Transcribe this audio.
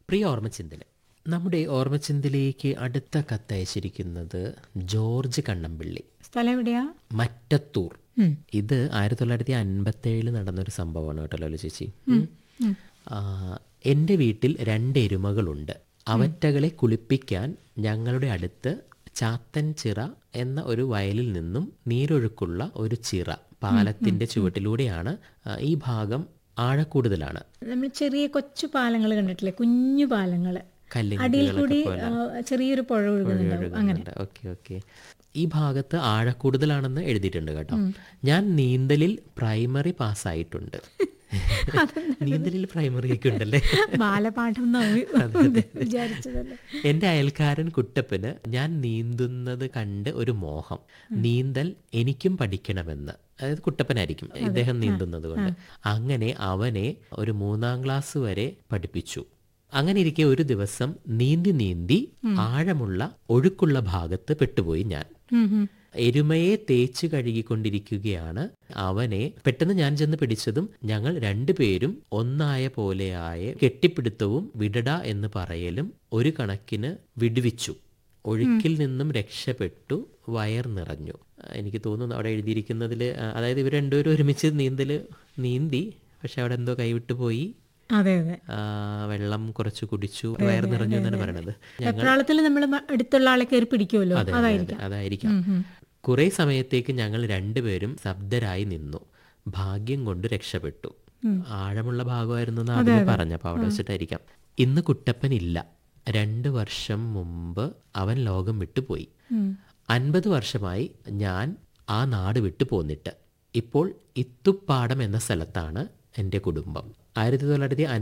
പ്രിയ ഓർമ്മച്ചിന്തല് നമ്മുടെ ഓർമ്മച്ചിന്തയിലേക്ക് അടുത്ത കത്തയച്ചിരിക്കുന്നത് ജോർജ് കണ്ണമ്പിള്ളി സ്ഥലം എവിടെയാ മറ്റത്തൂർ ഇത് ആയിരത്തി തൊള്ളായിരത്തി അൻപത്തി ഏഴിൽ നടന്നൊരു സംഭവമാണ് കേട്ടോ ലോല ചേച്ചി ഉം. ആ, എൻ്റെ വീട്ടിൽ രണ്ട് എരുമകളുണ്ട് അവറ്റകളെ കുളിപ്പിക്കാൻ ഞങ്ങളുടെ അടുത്ത് ചാത്തൻ ചിറ എന്ന ഒരു വയലിൽ നിന്നും നീരൊഴുക്കുള്ള ഒരു ചിറ പാലത്തിന്റെ ചുവട്ടിലൂടെയാണ് ആ, ഈ ഭാഗം ആഴക്കൂടുതലാണ് നമ്മൾ ചെറിയ കൊച്ചു പാലങ്ങൾ കണ്ടിട്ടില്ലേ കുഞ്ഞു പാലങ്ങൾ അടിയിൽ കൂടി ആ, ചെറിയൊരു പുഴ ഒഴുകുന്നുണ്ടാവും അങ്ങനെ ഓക്കെ ഓക്കെ ഈ ഭാഗത്ത് ആഴക്കൂടുതലാണെന്ന് എഴുതിയിട്ടുണ്ട് കേട്ടോ ഞാൻ നീന്തലിൽ പ്രൈമറി പാസ്സായിട്ടുണ്ട് നീന്തലിൽ പ്രൈമറി ഒക്കെ ഉണ്ടല്ലേ ബാലപാഠം വിചാരിച്ചതല്ലേ എന്റെ അയൽക്കാരൻ കുട്ടപ്പന് ഞാൻ നീന്തുന്നത് കണ്ട് ഒരു മോഹം നീന്തൽ എനിക്കും പഠിക്കണമെന്ന് അതായത് കുട്ടപ്പനായിരിക്കും ഇദ്ദേഹം നീന്തുന്നത് കൊണ്ട് അങ്ങനെ അവനെ ഒരു മൂന്നാം ക്ലാസ് വരെ പഠിപ്പിച്ചു അങ്ങനെ ഇരിക്കെ ഒരു ദിവസം നീന്തി നീന്തി ആഴമുള്ള ഒഴുക്കുള്ള ഭാഗത്ത് പെട്ടുപോയി ഞാൻ ഉം, ഉം. എരുമയെ തേച്ച് കഴുകിക്കൊണ്ടിരിക്കുകയാണ് അവനെ പെട്ടെന്ന് ഞാൻ ചെന്ന് പിടിച്ചതും ഞങ്ങൾ രണ്ടുപേരും ഒന്നായ പോലെയായ കെട്ടിപ്പിടുത്തവും വിടട എന്ന് പറയലും ഒരു കണക്കിന് വിടുവിച്ചു ഒഴുക്കിൽ നിന്നും രക്ഷപ്പെട്ടു വയർ നിറഞ്ഞു എനിക്ക് തോന്നുന്നു അവിടെ എഴുതിയിരിക്കുന്നതിൽ അതായത് ഇവർ രണ്ടുപേരും ഒരുമിച്ച് നീന്തല് നീന്തി പക്ഷെ അവിടെ എന്തോ കൈവിട്ടു പോയി അതെ അതെ ആ, വെള്ളം കുറച്ച് കുടിച്ചു വയർ നിറഞ്ഞു എന്നാണ് പറയണത് വെപ്രാളത്തിൽ നമ്മൾ അടുത്തുള്ള ആളെ കയറി പിടിക്കുമല്ലോ അതെ, അതെ, അതെ, അതായിരിക്കാം കുറെ സമയത്തേക്ക് ഞങ്ങൾ രണ്ടുപേരും ശബ്ദരായി നിന്നു ഭാഗ്യം കൊണ്ട് രക്ഷപ്പെട്ടു ആഴമുള്ള ഭാഗമായിരുന്നു എന്ന് ആദ്യമേ പറഞ്ഞപ്പോ അവിടെ വെച്ചിട്ടായിരിക്കാം ഇന്ന് കുട്ടപ്പൻ ഇല്ല രണ്ട് വർഷം മുമ്പ് അവൻ ലോകം വിട്ടുപോയി അൻപത് വർഷമായി ഞാൻ ആ നാട് വിട്ടു പോന്നിട്ട് ഇപ്പോൾ ഇത്തുപ്പാടം എന്ന സ്ഥലത്താണ് എൻ്റെ കുടുംബം ആയിരത്തി തൊള്ളായിരത്തി